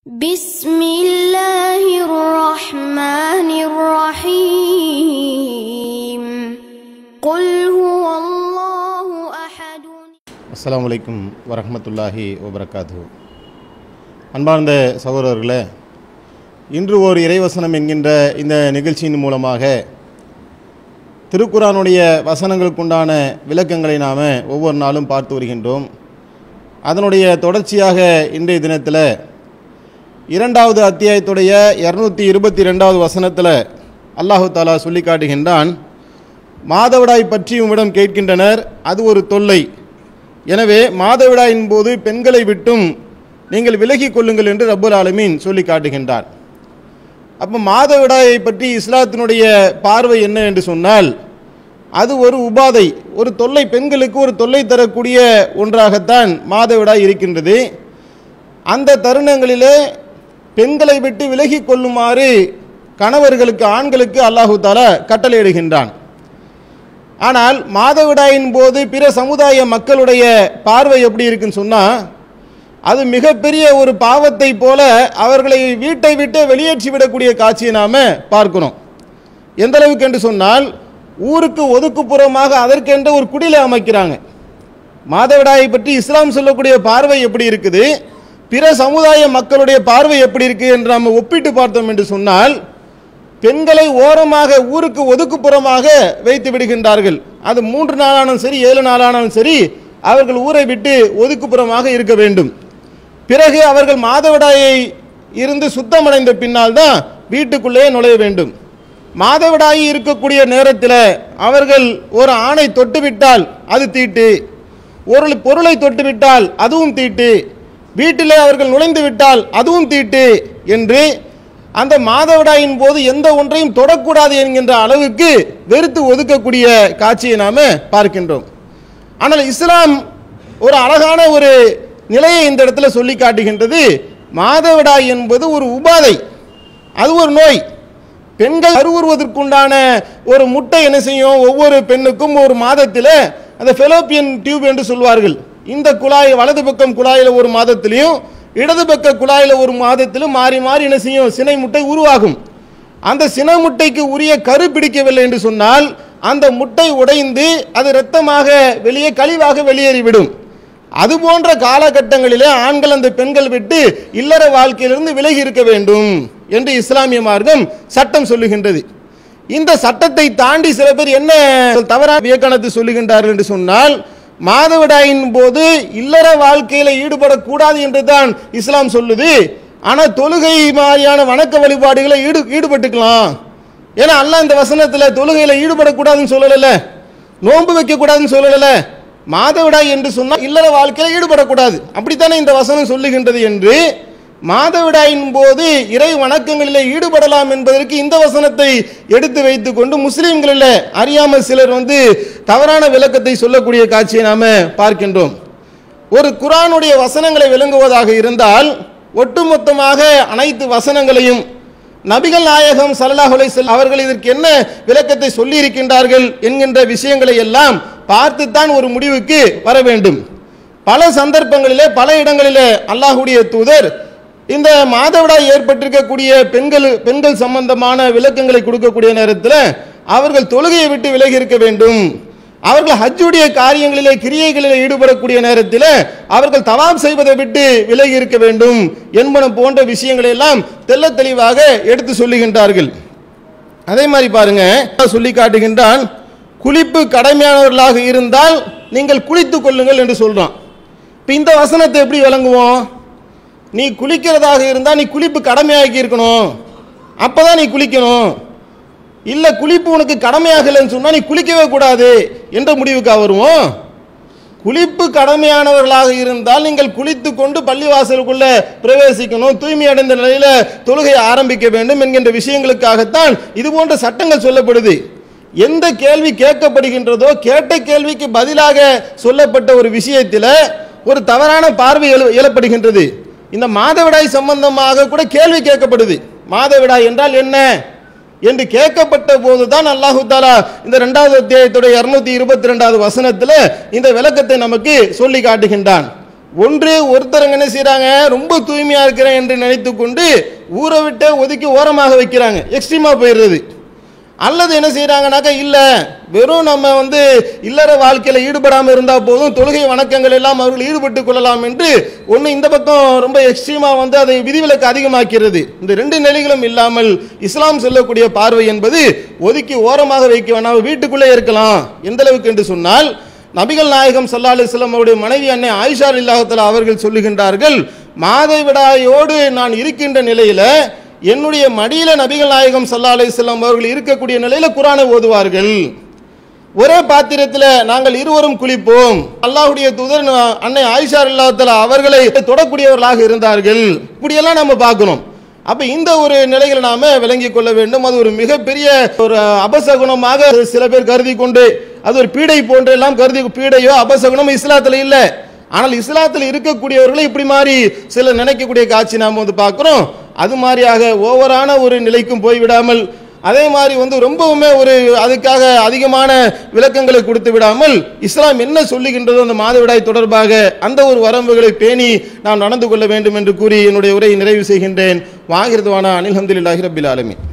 بسم الله الرحمن الرحيم قل هو الله أحد அஸ்ஸலாமு அலைக்கும் வரஹ்மத்துல்லாஹி வபரகாத்து அன்பார்ந்த சகோதரர்களே இன்று ஓர் இறைவசனம் என்கின்ற இந்த நிகழ்ச்சியின் மூலமாக திருக்குரானுடைய வசனங்களுக்குண்டான விளக்கங்களை நாம் ஒவ்வொரு நாளும் பார்த்து வருகின்றோம் அதனுடைய தொடர்ச்சியாக இன்றைய தினத்தில் இரண்டாவது அத்தியாயத்துடைய இரநூத்தி இருபத்தி ரெண்டாவது வசனத்தில் அல்லாஹு தாலா சொல்லி காட்டுகின்றான் மாதவிடாய் பற்றி உம்மிடம் கேட்கின்றனர் அது ஒரு தொல்லை எனவே மாதவிடாயின் போது பெண்களை விட்டும் நீங்கள் விலகிக் கொள்ளுங்கள் என்று ரப்புல் ஆலமீன் சொல்லி காட்டுகின்றார் அப்போ மாதவிடாயை பற்றி இஸ்லாத்தினுடைய பார்வை என்ன என்று சொன்னால் அது ஒரு உபாதை ஒரு தொல்லை பெண்களுக்கு ஒரு தொல்லை தரக்கூடிய ஒன்றாகத்தான் மாதவிடாய் இருக்கின்றது அந்த தருணங்களிலே பெண்களை விட்டு விலகிக் கொள்ளுமாறு கணவர்களுக்கு ஆண்களுக்கு அல்லாஹு தாலா கட்டளையிடுகின்றான் ஆனால் மாதவிடாயின் போது பிற சமுதாய மக்களுடைய பார்வை எப்படி இருக்குன்னு சொன்னால் அது மிகப்பெரிய ஒரு பாவத்தை போல அவர்களை வீட்டை விட்டு வெளியேற்றி விடக்கூடிய காட்சியை நாம் பார்க்கிறோம் எந்த அளவுக்கு என்று சொன்னால் ஊருக்கு ஒதுக்குப்புறமாக அதற்கென்று ஒரு குடிலை அமைக்கிறாங்க மாதவிடாயை பற்றி இஸ்லாம் சொல்லக்கூடிய பார்வை எப்படி இருக்குது பிற சமுதாய மக்களுடைய பார்வை எப்படி இருக்கு என்று நாம் ஒப்பிட்டு பார்த்தோம் என்று சொன்னால் பெண்களை ஓரமாக ஊருக்கு ஒதுக்குப்புறமாக வைத்து விடுகின்றார்கள் அது மூன்று நாளானாலும் சரி ஏழு நாளானாலும் சரி அவர்கள் ஊரை விட்டு ஒதுக்குப்புறமாக இருக்க வேண்டும் பிறகு அவர்கள் மாதவிடாயை இருந்து சுத்தமடைந்த பின்னால் தான் வீட்டுக்குள்ளே நுழைய வேண்டும் மாதவிடாயி இருக்கக்கூடிய நேரத்தில் அவர்கள் ஒரு ஆணை தொட்டுவிட்டால் அது தீட்டு ஒரு பொருளை தொட்டுவிட்டால் அதுவும் தீட்டு வீட்டிலே அவர்கள் நுழைந்து விட்டால் அதுவும் தீட்டு என்று அந்த மாதவிடாயின் போது எந்த ஒன்றையும் தொடக்கூடாது என்கின்ற அளவுக்கு வெறுத்து ஒதுக்கக்கூடிய காட்சியை நாம பார்க்கின்றோம் ஆனால் இஸ்லாம் ஒரு அழகான ஒரு நிலையை இந்த இடத்துல சொல்லி காட்டுகின்றது மாதவிடாய் என்பது ஒரு உபாதை அது ஒரு நோய் பெண்கள் கருவுறுவதற்குண்டான ஒரு முட்டை என்ன செய்யும் ஒவ்வொரு பெண்ணுக்கும் ஒரு மாதத்தில் அந்த ஃபெலோப்பியன் டியூப் என்று சொல்வார்கள் இந்த குழாய் வலது பக்கம் குழாயில் ஒரு மாதத்திலையும் இடது பக்க குழாயில் ஒரு மாதத்திலும் மாறி மாறி என்ன செய்யும் சினை முட்டை உருவாகும் அந்த சினை முட்டைக்கு உரிய கரு பிடிக்கவில்லை என்று சொன்னால் அந்த முட்டை உடைந்து அது இரத்தமாக வெளியே கழிவாக வெளியேறிவிடும் அது போன்ற காலகட்டங்களிலே ஆண்கள் அந்த பெண்கள் விட்டு இல்லற வாழ்க்கையிலிருந்து விலகி இருக்க வேண்டும் என்று இஸ்லாமிய மார்க்கம் சட்டம் சொல்லுகின்றது இந்த சட்டத்தை தாண்டி சில பேர் என்ன தவறான வியக்கணத்தை சொல்லுகின்றார்கள் என்று சொன்னால் மாதவிடாயின் போது இல்லற வாழ்க்கையில ஈடுபடக்கூடாது என்று தான் இஸ்லாம் சொல்லுது ஆனால் தொழுகை மாதிரியான வணக்க வழிபாடுகளை ஈடு ஈடுபட்டுக்கலாம் ஏன்னா அல்லாஹ் இந்த வசனத்தில் தொழுகையில் ஈடுபடக்கூடாதுன்னு சொல்லல நோன்பு வைக்கக்கூடாதுன்னு சொல்லல மாதவிடாய் என்று சொன்னால் இல்லற வாழ்க்கையில் ஈடுபடக்கூடாது அப்படித்தானே இந்த வசனம் சொல்லுகின்றது என்று மாதவிடாயின் போது இறை வணக்கங்களில் ஈடுபடலாம் என்பதற்கு இந்த வசனத்தை எடுத்து வைத்துக்கொண்டு முஸ்லீம்களில் அறியாமல் சிலர் வந்து தவறான விளக்கத்தை சொல்லக்கூடிய காட்சியை நாம பார்க்கின்றோம் ஒரு குரானுடைய வசனங்களை விளங்குவதாக இருந்தால் ஒட்டுமொத்தமாக அனைத்து வசனங்களையும் நபிகள் நாயகம் சல்லாஹ் அலைஹிஸ்ஸலாம் அவர்கள் இதற்கு என்ன விளக்கத்தை சொல்லி இருக்கின்றார்கள் என்கின்ற விஷயங்களை எல்லாம் பார்த்துத்தான் ஒரு முடிவுக்கு வர வேண்டும் பல சந்தர்ப்பங்களிலே பல இடங்களிலே அல்லாஹுடைய தூதர் இந்த மாதவிடாய் ஏற்பட்டிருக்கக்கூடிய பெண்கள் பெண்கள் சம்பந்தமான விளக்கங்களை கொடுக்கக்கூடிய நேரத்தில் அவர்கள் தொழுகையை விட்டு விலகி இருக்க வேண்டும் அவர்கள் ஹஜ்ஜுடைய காரியங்களிலே கிரியைகளிலே ஈடுபடக்கூடிய நேரத்தில் அவர்கள் தவாப் செய்வதை விட்டு விலகி இருக்க வேண்டும் என்பன போன்ற விஷயங்களை எல்லாம் தெல்ல தெளிவாக எடுத்து சொல்லுகின்றார்கள் அதே மாதிரி பாருங்க சொல்லி காட்டுகின்றான் குளிப்பு கடமையானவர்களாக இருந்தால் நீங்கள் குளித்துக் கொள்ளுங்கள் என்று சொல்றான் இப்போ இந்த வசனத்தை எப்படி விளங்குவோம் நீ குளிக்கிறதாக இருந்தால் நீ குளிப்பு கடமையாக்கி இருக்கணும் அப்பதான் நீ குளிக்கணும் இல்லை குளிப்பு உனக்கு கடமையாகலைன்னு சொன்னால் நீ குளிக்கவே கூடாது என்ற முடிவுக்கு வருவோம் குளிப்பு கடமையானவர்களாக இருந்தால் நீங்கள் குளித்து கொண்டு பள்ளிவாசலுக்குள்ள பிரவேசிக்கணும் தூய்மை அடைந்த நிலையில தொழுகையை ஆரம்பிக்க வேண்டும் என்கின்ற விஷயங்களுக்காகத்தான் இது போன்ற சட்டங்கள் சொல்லப்படுது எந்த கேள்வி கேட்கப்படுகின்றதோ கேட்ட கேள்விக்கு பதிலாக சொல்லப்பட்ட ஒரு விஷயத்தில் ஒரு தவறான பார்வை எழு எழப்படுகின்றது இந்த மாதவிடாய் சம்பந்தமாக கூட கேள்வி கேட்கப்படுது மாதவிடாய் என்றால் என்ன என்று கேட்கப்பட்ட போதுதான் அல்லாஹு தாலா இந்த இரண்டாவது அத்தியாயத்துடைய இருநூத்தி இருபத்தி ரெண்டாவது வசனத்தில் இந்த விளக்கத்தை நமக்கு சொல்லி காட்டுகின்றான் ஒன்று ஒருத்தரங்க என்ன செய்றாங்க ரொம்ப தூய்மையா இருக்கிறேன் என்று நினைத்து கொண்டு ஊரை விட்டு ஒதுக்கி ஓரமாக வைக்கிறாங்க எக்ஸ்ட்ரீமா போயிடுறது அல்லது என்ன செய்றாங்கனாக்கா இல்ல வெறும் நம்ம வந்து இல்லற வாழ்க்கையில ஈடுபடாம இருந்தா போதும் தொழுகை வணக்கங்கள் எல்லாம் அவர்கள் ஈடுபட்டுக் கொள்ளலாம் என்று ஒண்ணு இந்த பக்கம் ரொம்ப எக்ஸ்ட்ரீமா வந்து அதை விதிவிலக்கு அதிகமாக்கிறது இந்த ரெண்டு நிலைகளும் இல்லாமல் இஸ்லாம் சொல்லக்கூடிய பார்வை என்பது ஒதுக்கி ஓரமாக வைக்க வேணாம் வீட்டுக்குள்ளே இருக்கலாம் எந்த அளவுக்கு என்று சொன்னால் நபிகள் நாயகம் சல்லா அலிஸ்லாம் அவருடைய மனைவி அன்னை ஆயிஷா இல்லாஹத்தில் அவர்கள் சொல்லுகின்றார்கள் மாதவிடாயோடு நான் இருக்கின்ற நிலையில என்னுடைய மடியில நபிகள் நாயகம் சல்லா அலிஸ்லாம் அவர்கள் இருக்கக்கூடிய நிலையில குரானை ஓதுவார்கள் ஒரே பாத்திரத்தில் நாங்கள் இருவரும் குளிப்போம் அல்லாஹ்வுடைய தூதர் ந- அன்னை ஆயிஷா இல்லாஹத்தில் அவர்களை தொடக்கூடியவர்களாக இருந்தார்கள் இப்படியெல்லாம் நம்ம பார்க்கிறோம் அப்ப இந்த ஒரு நிலைகளை நாம விளங்கிக் கொள்ள வேண்டும் அது ஒரு மிகப்பெரிய ஒரு அபசகுணமாக சில பேர் கருதி கொண்டு அது ஒரு பீடை போன்று எல்லாம் கருதி பீடையோ அபசகுணம் இஸ்லாத்துல இல்ல ஆனால் இஸ்லாத்தில் இருக்கக்கூடியவர்களை இப்படி மாதிரி சில நினைக்கக்கூடிய காட்சி நாம வந்து பார்க்கிறோம் அது மாதிரியாக ஓவரான ஒரு நிலைக்கும் போய்விடாமல் அதே மாதிரி வந்து ரொம்பவுமே ஒரு அதுக்காக அதிகமான விளக்கங்களை கொடுத்து விடாமல் இஸ்லாம் என்ன சொல்லுகின்றதோ அந்த மாதவிடாய் தொடர்பாக அந்த ஒரு வரம்புகளை பேணி நாம் நடந்து கொள்ள வேண்டும் என்று கூறி என்னுடைய உரையை நிறைவு செய்கின்றேன் வாகிருதுவானா அனில் ஹம்துலில்லாஹி ரபில் ஆலமீன்